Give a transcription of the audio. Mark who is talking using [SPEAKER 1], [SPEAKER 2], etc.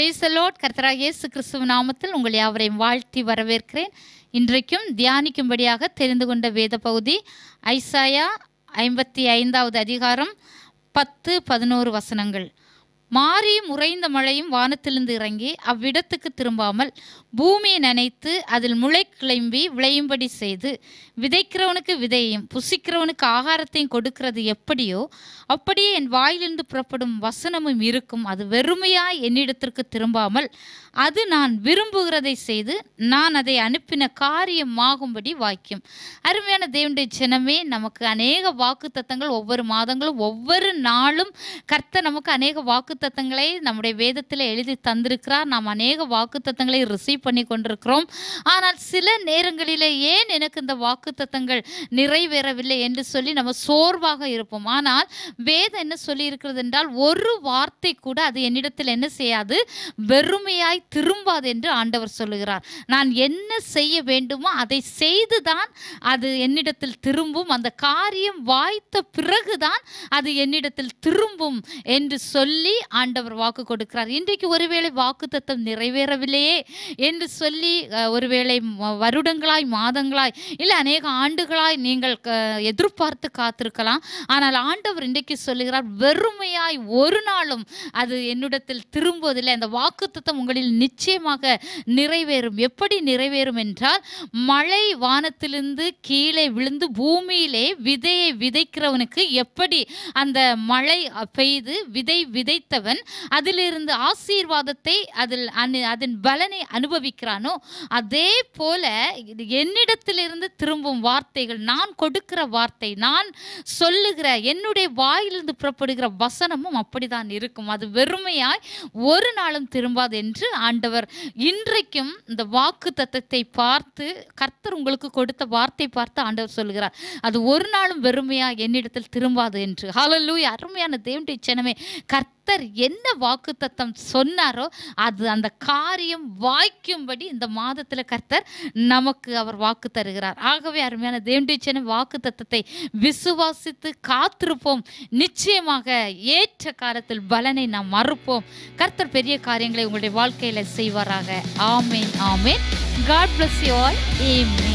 [SPEAKER 1] price Lord கர்த்தராக இயேசு கிறிஸ்துவ நாமத்தில் உங்கள் யாவரையும் வாழ்த்தி வரவேற்கிறேன் இன்றைக்கும் தியானிக்கும்படியாக தெரிந்து கொண்ட வேத பகுதி ஐசாயா ஐம்பத்தி ஐந்தாவது அதிகாரம் பத்து பதினோரு வசனங்கள் மாரியும் உறைந்த மழையும் வானத்திலிருந்து இறங்கி அவ்விடத்துக்கு திரும்பாமல் பூமியை நனைத்து அதில் முளை கிளம்பி விளையும்படி செய்து விதைக்கிறவனுக்கு விதையையும் புசிக்கிறவனுக்கு ஆகாரத்தையும் கொடுக்கிறது எப்படியோ அப்படியே என் வாயிலிருந்து புறப்படும் வசனமும் இருக்கும் அது வெறுமையாய் என்னிடத்திற்கு திரும்பாமல் அது நான் விரும்புகிறதை செய்து நான் அதை அனுப்பின காரியமாகும்படி வாய்க்கும் அருமையான தேவனுடைய சினமே நமக்கு அநேக வாக்கு தத்தங்கள் ஒவ்வொரு மாதங்களும் ஒவ்வொரு நாளும் கர்த்தர் நமக்கு அநேக வாக்கு தத்தங்களை நம்முடைய வேதத்தில் எழுதி தந்திருக்கிறார் நாம் அநேக வாக்கு தத்தங்களை ரிசீவ் பண்ணி கொண்டிருக்கிறோம் ஆனால் சில நேரங்களிலே ஏன் எனக்கு இந்த வாக்கு தத்தங்கள் நிறைவேறவில்லை என்று சொல்லி நம்ம சோர்வாக இருப்போம் ஆனால் வேதம் என்ன சொல்லி இருக்கிறது என்றால் ஒரு வார்த்தை கூட அது என்னிடத்தில் என்ன செய்யாது வெறுமையாய் திரும்பாது என்று ஆண்டவர் சொல்லுகிறார் நான் என்ன செய்ய வேண்டுமோ அதை செய்துதான் அது என்னிடத்தில் திரும்பும் அந்த காரியம் வாய்த்த பிறகுதான் அது என்னிடத்தில் திரும்பும் என்று சொல்லி ஆண்டவர் வாக்கு கொடுக்கிறார் இன்றைக்கு ஒருவேளை வாக்கு தத்தம் நிறைவேறவில்லையே என்று சொல்லி அஹ், ஒருவேளை ம- வருடங்களாய் மாதங்களாய் இல்லை அநேக ஆண்டுகளாய் நீங்கள் க- எதிர்பார்த்து காத்திருக்கலாம் ஆனால் ஆண்டவர் இன்றைக்கு சொல்லுகிறார் வெறுமையாய் ஒரு நாளும் அது என்னிடத்தில் திரும்புவதில்லை அந்த வாக்குத்தத்தம் உங்களில் நிச்சயமாக நிறைவேறும் எப்படி நிறைவேறும் என்றால் மழை வானத்திலிருந்து கீழே விழுந்து பூமியிலே விதையை விதைக்கிறவனுக்கு எப்படி அந்த மழை அ, பெய்து விதை விதைத்தவன் அதிலிருந்து ஆசீர்வாதத்தை அதில் அனு- அதன் பலனை அனுபவிக்கிறானோ அதே போல இது என்னிடத்திலிருந்து திரும்பும் வார்த்தைகள் நான் கொடுக்கிற வார்த்தை நான் சொல்லுகிற என்னுடைய வாயிலிருந்து புறப்படுகிற வசனமும் அப்படிதான் இருக்கும் அது வெறுமையாய் ஒரு நாளும் திரும்பாது என்று ஆண்டவர் இன்றைக்கும் இந்த வாக்கு தத்தத்தை பார்த்து கர்த்தர் உங்களுக்கு கொடுத்த வார்த்தை பார்த்து ஆண்டவர் சொல்லுகிறார் அது ஒரு நாளும் வெறுமையா என்னிடத்தில் திரும்பாது என்று ஹalleluya அருமையான தேவனுடைய ஜனமே கர்த்தர் என்ன வாக்கு தத்தம் சொன்னாரோ அது அந்த காரியம் வாய்க்கும்படி இந்த மாதத்தில் கர்த்தர் நமக்கு அவர் வாக்கு தருகிறார் ஆகவே அருமையான தேவனுடைய ஜனம் வாக்கு தத்தத்தை விசுவாசித்து காத்திருப்போம் நிச்சயமாக ஏற்ற காலத்தில் பலனை நாம் மறுப்போம் கர்த்தர் பெரிய காரியங்களை உங்களுடைய வாழ்க்கையில செய்வாராக amen amen God bless you all amen